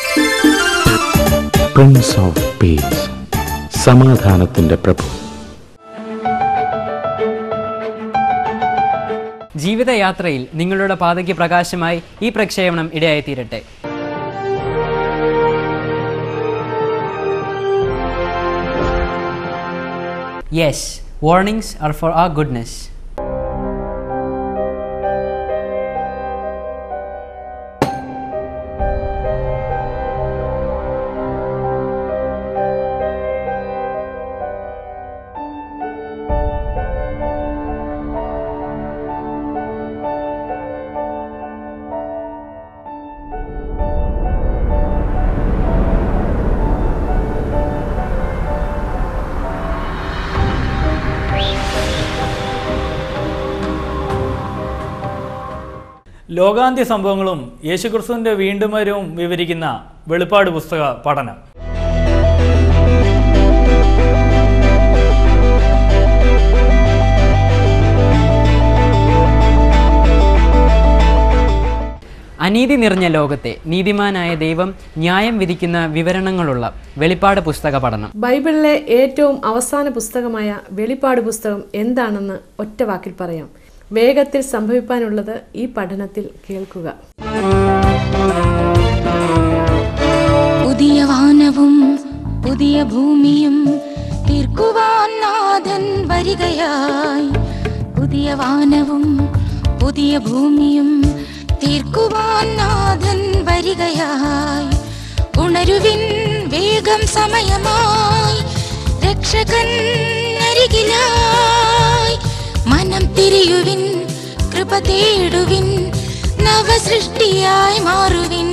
Prince of peace സമാധാനത്തിന്റെ പ്രഭു ജീവിതയാത്രയിൽ നിങ്ങളുടെ പാതയ്ക്ക് പ്രകാശമായി ഈ പ്രക്ഷേപണം ഇടയായിത്തീരട്ടെ yes warnings are for a goodness ലോകാന്ത്യ സംഭവങ്ങളും യേശുക്രിസ്തുവിന്റെ വീണ്ടും വരവും വിവരിക്കുന്ന വെളിപ്പാട് പുസ്തക പഠനം അനീതി നിറഞ്ഞ ലോകത്തെ നീതിമാനായ ദൈവം ന്യായം വിധിക്കുന്ന വിവരണങ്ങളുള്ള വെളിപ്പാട് പുസ്തക പഠനം ബൈബിളിലെ ഏറ്റവും അവസാന പുസ്തകമായ വെളിപ്പാട് പുസ്തകം എന്താണെന്ന് ഒറ്റ വാക്കിൽ പറയാം വേഗത്തിൽ സംഭവിക്കാനുള്ളത് ഈ പഠനത്തിൽ കേൾക്കുക പുതിയ വാനവും പുതിയ ഭൂമിയും തീർക്കുവാൻ നാഥൻ വരികയായി പുതിയ വാനവും പുതിയ ഭൂമിയും തീർക്കുവാൻ നാഥൻ വരികയായി ഉണരുവിൻ വേഗം സമയമായി രക്ഷകൻ അരികിലായി മനം തിരിയുവിൻ കൃപ തേടുവിൻ നവസൃഷ്ടിയായി മാറുവിൻ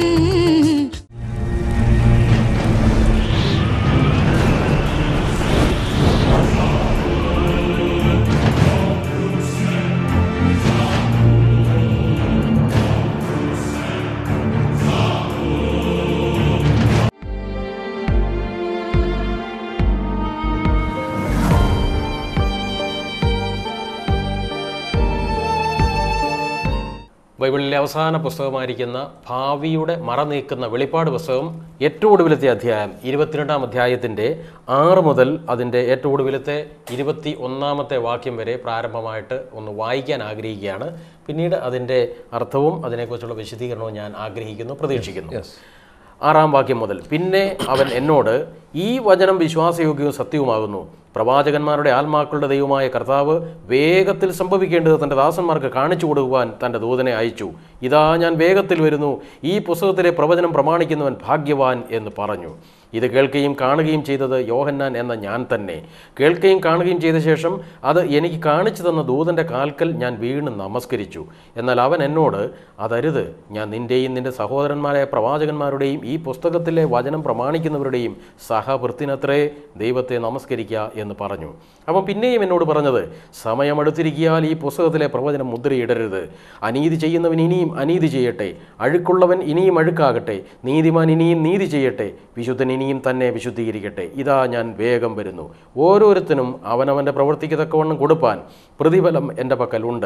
ബൈബിളിലെ അവസാന പുസ്തകമായിരിക്കുന്ന ഭാവിയുടെ മറ നീക്കുന്ന വെളിപ്പാട് പുസ്തകം ഏറ്റവും ഒടുവിലത്തെ അധ്യായം ഇരുപത്തിരണ്ടാം അധ്യായത്തിൻ്റെ ആറ് മുതൽ അതിൻ്റെ ഏറ്റവും ഒടുവിലത്തെ ഇരുപത്തി ഒന്നാമത്തെ വാക്യം വരെ പ്രാരംഭമായിട്ട് ഒന്ന് വായിക്കാൻ ആഗ്രഹിക്കുകയാണ് പിന്നീട് അതിൻ്റെ അർത്ഥവും അതിനെക്കുറിച്ചുള്ള വിശദീകരണവും ഞാൻ ആഗ്രഹിക്കുന്നു പ്രതീക്ഷിക്കുന്നു ആറാം വാക്യം മുതൽ പിന്നെ അവൻ എന്നോട് ഈ വചനം വിശ്വാസയോഗ്യവും സത്യവുമാകുന്നു പ്രവാചകന്മാരുടെ ആത്മാക്കളുടെ ദൈവമായ കർത്താവ് വേഗത്തിൽ സംഭവിക്കേണ്ടത് തൻ്റെ ദാസന്മാർക്ക് കാണിച്ചു കൊടുക്കുവാൻ തൻ്റെ ദൂതനെ അയച്ചു ഇതാ ഞാൻ വേഗത്തിൽ വരുന്നു ഈ പുസ്തകത്തിലെ പ്രവചനം പ്രമാണിക്കുന്നവൻ ഭാഗ്യവാൻ എന്ന് പറഞ്ഞു ഇത് കേൾക്കുകയും കാണുകയും ചെയ്തത് യോഹന്നാൻ എന്ന ഞാൻ തന്നെ കേൾക്കുകയും കാണുകയും ചെയ്ത ശേഷം അത് എനിക്ക് കാണിച്ചു തന്ന ദൂതൻ്റെ കാൽക്കൽ ഞാൻ വീണ് നമസ്കരിച്ചു എന്നാൽ അവൻ എന്നോട് അതരുത് ഞാൻ നിൻ്റെയും നിൻ്റെ സഹോദരന്മാരായ പ്രവാചകന്മാരുടെയും ഈ പുസ്തകത്തിലെ വചനം പ്രമാണിക്കുന്നവരുടെയും സഹവൃത്തിനത്രേ ദൈവത്തെ നമസ്കരിക്കുക എന്ന് പറഞ്ഞു അവൻ പിന്നെയും എന്നോട് പറഞ്ഞത് സമയമെടുത്തിരിക്കിയാൽ ഈ പുസ്തകത്തിലെ പ്രവചനം മുദ്രയിടരുത് അനീതി ചെയ്യുന്നവൻ ഇനിയും അനീതി ചെയ്യട്ടെ അഴുക്കുള്ളവൻ ഇനിയും അഴുക്കാകട്ടെ നീതിമാൻ ഇനിയും നീതി ചെയ്യട്ടെ വിശുദ്ധൻ ഇനിയും തന്നെ വിശുദ്ധീകരിക്കട്ടെ ഇതാ ഞാൻ വേഗം വരുന്നു ഓരോരുത്തനും അവനവൻ്റെ പ്രവൃത്തിക്ക് തക്കവണ്ണം കൊടുപ്പാൻ പ്രതിഫലം എൻ്റെ പക്കൽ ഉണ്ട്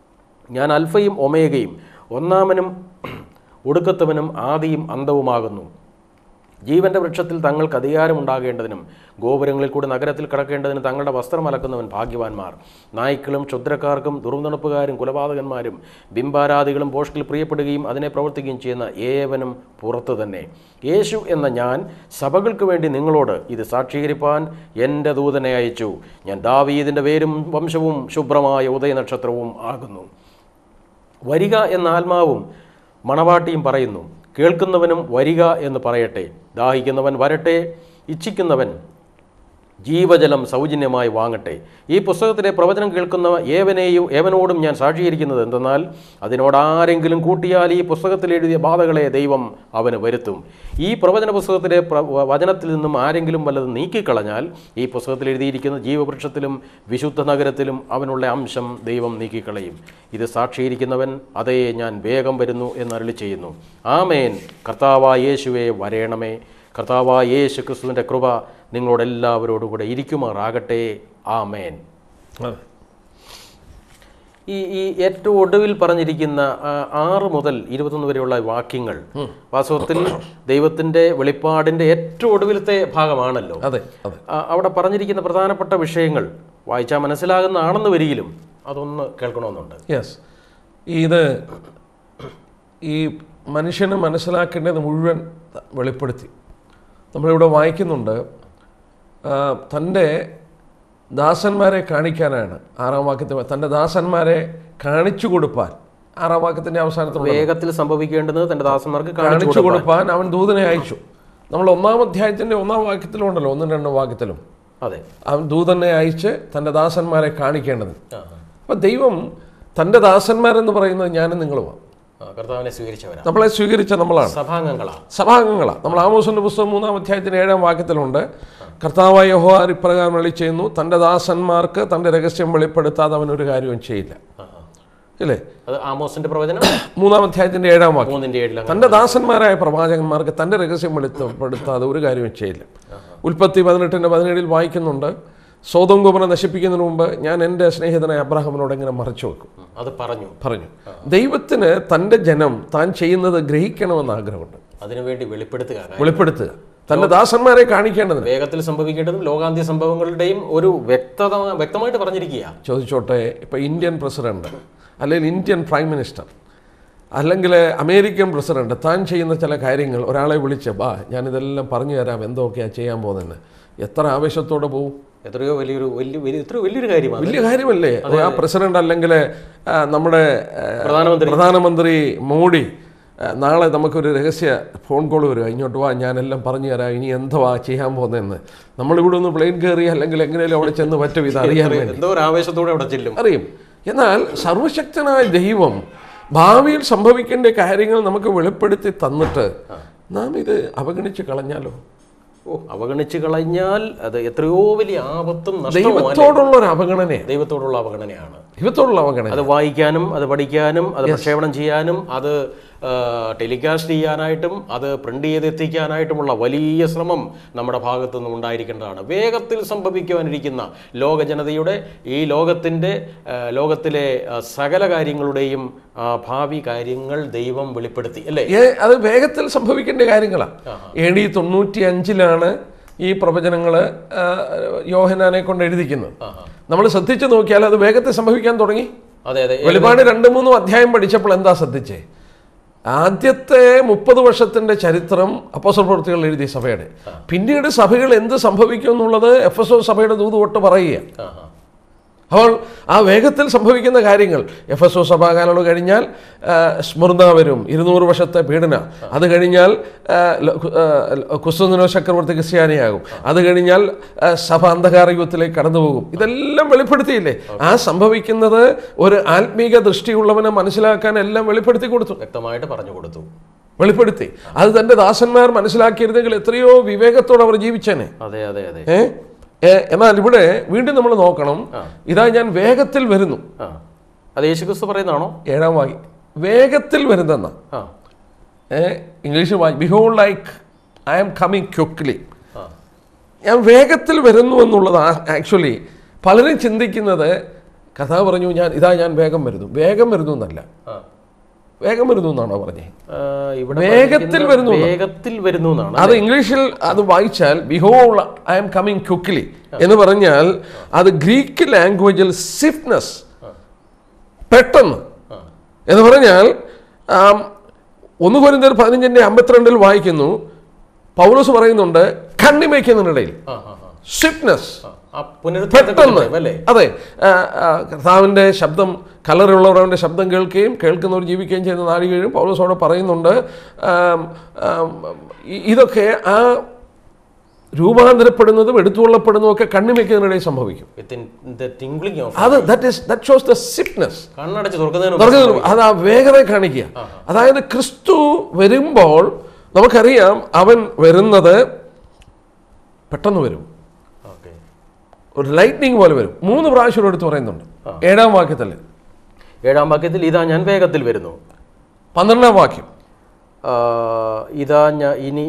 ഞാൻ അൽഫയും ഒമേഗയും ഒന്നാമനും ഒടുക്കത്തവനും ആദിയും അന്തവുമാകുന്നു ജീവന്റെ വൃക്ഷത്തിൽ തങ്ങൾക്ക് അധികാരമുണ്ടാകേണ്ടതിനും ഗോപുരങ്ങളിൽ കൂടി നഗരത്തിൽ കടക്കേണ്ടതിന് തങ്ങളുടെ വസ്ത്രം അലക്കുന്നവൻ ഭാഗ്യവാന്മാർ നായ്ക്കളും ക്ഷുദ്രക്കാർക്കും ദുർനടപ്പുകാരും കുലപാതകന്മാരും ബിംബാരാധികളും പോഷ്കിൽ പ്രിയപ്പെടുകയും അതിനെ പ്രവർത്തിക്കുകയും ചെയ്യുന്ന ഏവനും പുറത്തു തന്നെ യേശു എന്ന ഞാൻ സഭകൾക്ക് വേണ്ടി നിങ്ങളോട് ഇത് സാക്ഷീകരിപ്പാൻ എൻ്റെ ദൂതനെ അയച്ചു ഞാൻ ദാവീദിൻ്റെ പേരും വംശവും ശുഭ്രമായ ഉദയനക്ഷത്രവും ആകുന്നു വരിക എന്ന ആത്മാവും മണവാട്ടിയും പറയുന്നു കേൾക്കുന്നവനും വരിക എന്ന് പറയട്ടെ ദാഹിക്കുന്നവൻ വരട്ടെ ഇച്ഛിക്കുന്നവൻ ജീവജലം സൗജന്യമായി വാങ്ങട്ടെ ഈ പുസ്തകത്തിലെ പ്രവചനം കേൾക്കുന്ന ഏവനെയും ഏവനോടും ഞാൻ സാക്ഷീകരിക്കുന്നത് എന്തെന്നാൽ അതിനോടാരെങ്കിലും കൂട്ടിയാൽ ഈ പുസ്തകത്തിൽ എഴുതിയ ബാധകളെ ദൈവം അവന് വരുത്തും ഈ പ്രവചന പുസ്തകത്തിലെ പ്ര- വചനത്തിൽ നിന്നും ആരെങ്കിലും വല്ലതും നീക്കിക്കളഞ്ഞാൽ ഈ പുസ്തകത്തിൽ എഴുതിയിരിക്കുന്ന ജീവവൃക്ഷത്തിലും വിശുദ്ധ നഗരത്തിലും അവനുള്ള അംശം ദൈവം നീക്കിക്കളയും ഇത് സാക്ഷീകരിക്കുന്നവൻ അതേ ഞാൻ വേഗം വരുന്നു എന്ന് അരുളി ചെയ്യുന്നു ആമേൻ കർത്താവായ യേശുവെ വരേണമേ കർത്താവായ യേശു ക്രിസ്തുവിൻ്റെ കൃപ നിങ്ങളോടെല്ലാവരോടും കൂടെ ഇരിക്കുമാറാകട്ടെ ആമേൻ ഈ ഈ ഏറ്റവും ഒടുവിൽ പറഞ്ഞിരിക്കുന്ന ആ, ആറ് മുതൽ ഇരുപത്തൊന്ന് വരെയുള്ള വാക്യങ്ങൾ വാസ്തവത്തിൽ ദൈവത്തിന്റെ വെളിപ്പാടിന്റെ ഏറ്റവും ഒടുവിലത്തെ ഭാഗമാണല്ലോ അതെ അതെ ആ, അവിടെ പറഞ്ഞിരിക്കുന്ന പ്രധാനപ്പെട്ട വിഷയങ്ങൾ വായിച്ചാൽ മനസ്സിലാകുന്നതാണെന്ന് വരികിലും അതൊന്ന് കേൾക്കണമെന്നുണ്ട് യെസ് ഇത് ഈ മനുഷ്യന് മനസ്സിലാക്കേണ്ടത് മുഴുവൻ വെളിപ്പെടുത്തി നമ്മളിവിടെ വായിക്കുന്നുണ്ട് ആ, തൻ്റെ ദാസന്മാരെ കാണിക്കാനാണ് ആറാം വാക്യത്തിൽ തൻ്റെ ദാസന്മാരെ കാണിച്ചു കൊടുപ്പാൻ ആറാം വാക്യത്തിൻ്റെ അവസാനത്തിൽ വേഗത്തിൽ സംഭവിക്കേണ്ടത് തന്റെ ദാസന്മാർക്ക് കാണിച്ചു കാണിച്ചു കൊടുപ്പാൻ. കൊടുപ്പാൻ അവൻ ദൂതനെ അയച്ചു നമ്മൾ ഒന്നാം അധ്യായത്തിൻ്റെ ഒന്നാം വാക്യത്തിലുണ്ടല്ലോ ഒന്നും രണ്ടും വാക്യത്തിലും അതെ അവൻ ദൂതനെ അയച്ച് തൻ്റെ ദാസന്മാരെ കാണിക്കേണ്ടത് ആ, അപ്പം ദൈവം തൻ്റെ ദാസന്മാരെന്ന് പറയുന്നത് ഞാനും നിങ്ങളുമാണ് ആ, കർത്താവിനെ സ്വീകരിച്ചവരാ നമ്മളെ സ്വീകരിച്ച നമ്മളാണ് സഭാംഗങ്ങളാ സഭാംഗങ്ങളാണ് നമ്മൾ ആമോസിൻ്റെ പുസ്തകം മൂന്നാം അധ്യായത്തിന് ഏഴാം വാക്യത്തിലുണ്ട് കർത്താവായ യഹോവാർ ഇപ്രകാരം വെളി ചെയ്യുന്നു തൻ്റെ ദാസന്മാർക്ക് തൻ്റെ രഹസ്യം വെളിപ്പെടുത്താതെ അവൻ ഒരു കാര്യവും ചെയ്യില്ല ആ, ആ. ഇല്ലേ അത് ആമോസിന്റെ പ്രവചനം മൂന്നാം അധ്യായത്തിൻ്റെ ഏഴാം വാക്യം മൂന്നിന്റെ ഏഴിലും തൻ്റെ ദാസന്മാരായ പ്രവാചകന്മാർക്ക് തൻ്റെ രഹസ്യം വെളിപ്പെടുത്താതെ ഒരു കാര്യവും ചെയ്യില്ല ഉൽപ്പത്തി പതിനെട്ടിൻ്റെ പതിനേഴിൽ വായിക്കുന്നുണ്ട് സ്വതം കുമരനെ നശിപ്പിക്കുന്നതിന് മുമ്പ് ഞാൻ എൻ്റെ സ്നേഹിതനായ അബ്രാഹമിനോട് എങ്ങനെ മറച്ചു വെക്കും അത് പറഞ്ഞു പറഞ്ഞു ദൈവത്തിന് തൻ്റെ ജനം താൻ ചെയ്യുന്നത് ഗ്രഹിക്കണമെന്ന് ആഗ്രഹമുണ്ട് അതിനുവേണ്ടി വെളിപ്പെടുത്തുക കാര്യം. വെളിപ്പെടുത്തുക തൻ്റെ ദാസന്മാരെ കാണിക്കേണ്ടതിന് വേഗത്തിൽ സംഭവിക്കേണ്ടതും ലോകാന്ത്യ സംഭവങ്ങളുടെയും ഒരു വ്യക്തത വ്യക്തമായിട്ട് പറഞ്ഞിരിക്കുക ചോദിച്ചോട്ടെ ഇപ്പോൾ ഇന്ത്യൻ പ്രസിഡന്റ് അല്ലെങ്കിൽ ഇന്ത്യൻ പ്രൈം മിനിസ്റ്റർ അല്ലെങ്കിൽ അമേരിക്കൻ പ്രസിഡന്റ് താൻ ചെയ്യുന്ന ചില കാര്യങ്ങൾ ഒരാളെ വിളിച്ച് ബാ ഞാനിതെല്ലാം പറഞ്ഞു തരാം എന്തൊക്കെയാണ് ചെയ്യാൻ പോകുന്നതെന്ന് എത്ര ആവേശത്തോടെ പോവും എത്രയോ വലിയൊരു വലിയ വലിയ എത്രയോ വലിയൊരു കാര്യമാണ് വലിയ കാര്യമല്ലേ അത് ആ പ്രസിഡന്റ് അല്ലെങ്കിൽ ആ, നമ്മുടെ ആ, പ്രധാനമന്ത്രി. പ്രധാനമന്ത്രി മോഡി ആ, നാളെ നമുക്കൊരു രഹസ്യ ഫോൺ കോൾ വരും ഇങ്ങോട്ട് വാ ഞാനെല്ലാം പറഞ്ഞു തരാം ഇനി എന്തുവാ ചെയ്യാൻ പോകുന്നതെന്ന് നമ്മളിവിടെ ഒന്ന് പ്ലെയിൻ കയറി അല്ലെങ്കിൽ എങ്ങനെയും അവിടെ ചെന്ന് പറ്റും ഇത് അറിയാൻ വേണ്ടി എന്തോ ഒരു ആവേശത്തോടെ അവിടെ ചെല്ലും അറിയും എന്നാൽ സർവശക്തനായ ദൈവം ഭാവിയിൽ സംഭവിക്കേണ്ട കാര്യങ്ങൾ നമുക്ക് വെളിപ്പെടുത്തി തന്നിട്ട് നാം ഇത് അവഗണിച്ച് കളഞ്ഞാലോ ഓ അവഗണിച്ച് കളഞ്ഞാൽ അത് എത്രയോ വലിയ ആപത്തും നഷ്ടവും അല്ലേ? ദൈവത്തോടുള്ള ഒരു അവഗണനയാണ് ദൈവത്തോടുള്ള അവഗണനയാണ് ദൈവത്തോടുള്ള അവഗണന അത് വായിക്കാനും അത് പഠിക്കാനും അത് പ്രക്ഷേപണം ചെയ്യാനും അത് ആ, ടെലികാസ്റ്റ് ചെയ്യാനായിട്ടും അത് പ്രിന്റ് ചെയ്ത് എത്തിക്കാനായിട്ടുമുള്ള വലിയ ശ്രമം നമ്മുടെ ഭാഗത്തു നിന്നും ഉണ്ടായിരിക്കേണ്ടതാണ് വേഗത്തിൽ സംഭവിക്കുവാനിരിക്കുന്ന ലോക ജനതയുടെ ഈ ലോകത്തിൻ്റെ ആ, ലോകത്തിലെ ആ, സകല കാര്യങ്ങളുടെയും ആ, ഭാവി കാര്യങ്ങൾ ദൈവം വെളിപ്പെടുത്തി അല്ലേ ഏ അത് വേഗത്തിൽ സംഭവിക്കേണ്ട കാര്യങ്ങളാണ് എ ഡി തൊണ്ണൂറ്റി അഞ്ചിലാണ് ഈ പ്രവചനങ്ങൾ യോഹനാനെ കൊണ്ട് എഴുതിക്കുന്നത് നമ്മൾ ശ്രദ്ധിച്ചു നോക്കിയാൽ അത് വേഗത്തിൽ സംഭവിക്കാൻ തുടങ്ങി അതെ അതെ വെളിപാട് രണ്ട് മൂന്നും അധ്യായം പഠിച്ചപ്പോൾ എന്താ ശ്രദ്ധിച്ചേ ആദ്യത്തെ മുപ്പത് വർഷത്തിന്റെ ചരിത്രം അപ്പോസൽ പ്രവൃത്തികൾ എഴുതിയ സഭയുടെ പിന്നീട് സഭകൾ എന്ത് സംഭവിക്കും എന്നുള്ളത് എഫ് എസ് ഒ സഭയുടെ ദൂത് തൊട്ട് പറയുക ആ, ആ. അപ്പോൾ ആ വേഗത്തിൽ സംഭവിക്കുന്ന കാര്യങ്ങൾ എഫ് എസ് ഒ സഭാകാലങ്ങൾ കഴിഞ്ഞാൽ ആ, സ്മൃത വരും ഇരുന്നൂറ് വർഷത്തെ പീഡന അത് കഴിഞ്ഞാൽ ആ, ല- കു- ആ, കുസ്തുനിനോ ചക്രവർത്തി ക്രിസ്ത്യാനിയാകും അത് കഴിഞ്ഞാൽ ആ, സഭ അന്ധകാര യുഗത്തിലേക്ക് കടന്നു പോകും ഇതെല്ലാം വെളിപ്പെടുത്തിയില്ലേ ആ സംഭവിക്കുന്നത് ഒരു ആത്മീക ദൃഷ്ടിയുള്ളവനെ മനസ്സിലാക്കാൻ എല്ലാം വെളിപ്പെടുത്തി കൊടുത്തു വ്യക്തമായിട്ട് പറഞ്ഞു കൊടുത്തു വെളിപ്പെടുത്തി അത് തൻ്റെ ദാസന്മാർ മനസ്സിലാക്കിയിരുന്നെങ്കിൽ എത്രയോ വിവേകത്തോടെ അവർ ജീവിച്ചേനെ അതെ അതെ അതെ ഏ ഏ, എന്നാൽ ഇവിടെ വീണ്ടും നമ്മൾ നോക്കണം ഇതാ ഞാൻ വേഗത്തിൽ വരുന്നു ആ അത് യേശുക്രിസ്തു പറയുന്നതാണോ ഏഴാം വായി വേഗത്തിൽ വരുന്നെന്ന ആ ഏ ഇംഗ്ലീഷിൽ വായി behold like I am coming quickly ആ ഞാൻ വേഗത്തിൽ വരുന്നു എന്നുള്ളത് ആക്ച്വലി പലരും ചിന്തിക്കുന്നത് കഥ പറഞ്ഞു ഞാൻ ഇതാ ഞാൻ വേഗം വരുന്നു വേഗം വരുന്നു എന്നല്ല ആ വേഗം വരുന്നു എന്നാണോ പറഞ്ഞേ ആ, ഇവിടെ വേഗത്തിൽ പറഞ്ഞിരിക്കുന്ന വരുന്നു എന്നാ. വേഗത്തിൽ വരുന്നു എന്നാണ് അത് ഇംഗ്ലീഷിൽ അത് വായിച്ചാൽ behold I'm coming quickly എന്ന് പറഞ്ഞാൽ അത് ഗ്രീക്ക് ലാംഗ്വേജിൽ സ്വിഫ്റ്റ്നെസ് പെട്ടെന്ന് എന്ന് പറഞ്ഞാൽ ആം, ഒന്ന് കുരിന്തർ പതിനഞ്ചിന്റെ അമ്പത്തിരണ്ടിൽ വായിക്കുന്നു പൗലോസ് പറയുന്നുണ്ട് കണ്ണിമയ്ക്കുന്നതിനിടയിൽ ആ ആ ആ സ്വിഫ്റ്റ്നെസ് ആ പുനരുത്ഥാനത്തെ പെട്ടെന്ന് കുറിച്ച് അല്ലേ അതെ ആ, ആ, കർത്താവിൻ്റെ ശബ്ദം കലറുള്ളവരവൻ്റെ ശബ്ദം കേൾക്കുകയും കേൾക്കുന്നവർ ജീവിക്കുകയും ചെയ്യുന്ന നാഴികയും പൗലോസ് അവിടെ പറയുന്നുണ്ട് ആം, ആം, ഇ- ഇതൊക്കെ ആ രൂപാന്തരപ്പെടുന്നതും എടുത്തുകൊള്ളപ്പെടുന്നതും ഒക്കെ കണ്ണിമയ്ക്കുന്നതിനിടയിൽ സംഭവിക്കും വിത്തിൻ ദ ടിംഗ്ലിംഗ് ഓഫ് അത് that is that shows the സിപ്നെസ് കണ്ണടച്ച് തുറക്കുന്നതിന് മുമ്പ് തുറക്കുന്നത് അത് ആ വേഗത കാണിക്കുക അതായത് ക്രിസ്തു വരുമ്പോൾ നമുക്കറിയാം അവൻ വരുന്നത് പെട്ടെന്ന് വരും ഓക്കെ ഒരു ലൈറ്റ്നിങ് പോലെ വരും മൂന്ന് പ്രാവശ്യം എടുത്ത് പറയുന്നുണ്ട് ഏഴാം വാക്യത്തിൽ ഏഴാം വാക്യത്തിൽ ഇതാ ഞാൻ വേഗത്തിൽ വരുന്നു പന്ത്രണ്ടാം വാക്യം ആ, ഇതാ ഞാൻ ഇനി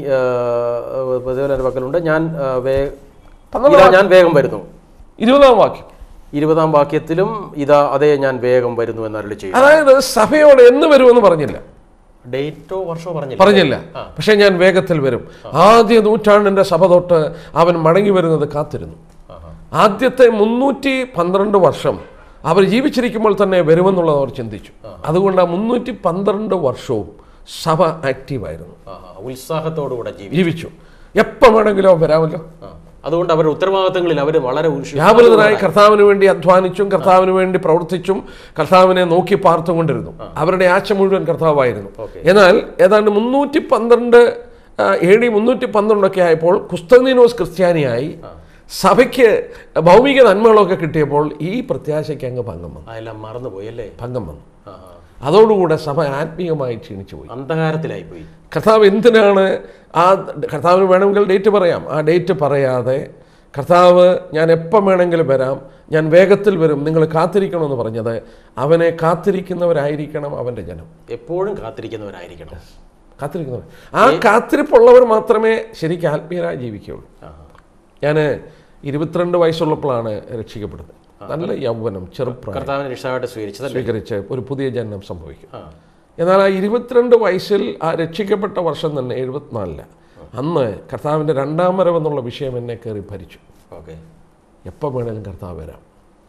പതിനാല് വാക്കലുണ്ട് ഞാൻ ആ, വേ- പന്ത്രണ്ടാം ഇതാ ഞാൻ വേഗം വരുന്നു ഇരുപതാം വാക്യം ഇരുപതാം വാക്യത്തിലും ഇതാ അതേ ഞാൻ വേഗം വരുന്നു എന്ന് അരുളി ചെയ്യും അതായത് സഭയോട് എന്ന് വരുമെന്ന് പറഞ്ഞില്ല ഡേറ്റോ വർഷമോ പറഞ്ഞില്ല പറഞ്ഞില്ല പക്ഷെ ഞാൻ വേഗത്തിൽ വരും ആദ്യ നൂറ്റാണ്ടിന്റെ സഭ തൊട്ട് അവൻ മടങ്ങി വരുന്നത് കാത്തിരുന്നു ആദ്യത്തെ മുന്നൂറ്റി പന്ത്രണ്ട് വർഷം അവർ ജീവിച്ചിരിക്കുമ്പോൾ തന്നെ വരുമെന്നുള്ളത് അവർ ചിന്തിച്ചു അതുകൊണ്ട് ആ മുന്നൂറ്റി പന്ത്രണ്ട് വർഷവും സഭ ആക്റ്റീവായിരുന്നു ആഹാ, ഉത്സാഹത്തോടുകൂടെ ജീവി ജീവിച്ചു എപ്പോൾ വേണമെങ്കിലും അവൻ വരാമല്ലോ ആ. അതുകൊണ്ട് അവരുടെ ഉത്തരവാദിത്തങ്ങളിൽ അവർ വളരെ ഉത്സ- വ്യാപൃതരായി കർത്താവിന് വേണ്ടി അധ്വാനിച്ചും കർത്താവിന് വേണ്ടി പ്രവർത്തിച്ചും കർത്താവിനെ നോക്കി പാർത്തുകൊണ്ടിരുന്നു അവരുടെ ആശ മുഴുവൻ കർത്താവായിരുന്നു എന്നാൽ ഏതാണ്ട് മുന്നൂറ്റി പന്ത്രണ്ട് എ ഡി മുന്നൂറ്റി പന്ത്രണ്ടൊക്കെ ആയപ്പോൾ കുസ്തനീനോസ് ക്രിസ്ത്യാനിയായി സഭയ്ക്ക് ഭൗമിക നന്മകളൊക്കെ കിട്ടിയപ്പോൾ ഈ പ്രത്യാശയ്ക്ക് അങ്ങ് ഭംഗം വന്നു അതെല്ലാം മറന്നുപോയി അല്ലേ ഭംഗം വന്നു ആഹാ. അതോടുകൂടെ സഭ ആത്മീയമായി ക്ഷീണിച്ചു പോയി അന്ധകാരത്തിലായി പോയി കർത്താവ് എന്തിനാണ് ആ കർത്താവിന് വേണമെങ്കിൽ ഡേറ്റ് പറയാം ആ ഡേറ്റ് പറയാതെ കർത്താവ് ഞാൻ എപ്പം വേണമെങ്കിലും വരാം ഞാൻ വേഗത്തിൽ വരും നിങ്ങൾ കാത്തിരിക്കണമെന്ന് പറഞ്ഞത് അവനെ കാത്തിരിക്കുന്നവരായിരിക്കണം അവൻ്റെ ജനം എപ്പോഴും കാത്തിരിക്കുന്നവരായിരിക്കണം കാത്തിരിക്കുന്നവർ ആ കാത്തിരിപ്പുള്ളവർ മാത്രമേ ശരിക്കും ആത്മീയരായി ജീവിക്കുകയുള്ളൂ ഞാൻ ഇരുപത്തിരണ്ട് വയസ്സുള്ളപ്പോഴാണ് രക്ഷിക്കപ്പെടുന്നത് നല്ല യൗവനം ചെറുപ്രായം കർത്താവിനെ രക്ഷാവായിട്ട് സ്വീകരിച്ചതല്ലേ സ്വീകരിച്ച് ഒരു പുതിയ ജനനം സംഭവിക്കും ആ. എന്നാൽ ആ ഇരുപത്തിരണ്ട് വയസ്സിൽ ആ രക്ഷിക്കപ്പെട്ട വർഷം തന്നെ എഴുപത്തിനാലില് അന്ന് കർത്താവിൻ്റെ രണ്ടാം വരവെന്നുള്ള വിഷയം എന്നെ കയറി ഭരിച്ചു ഓക്കെ എപ്പോൾ വേണേലും കർത്താവ് വരാം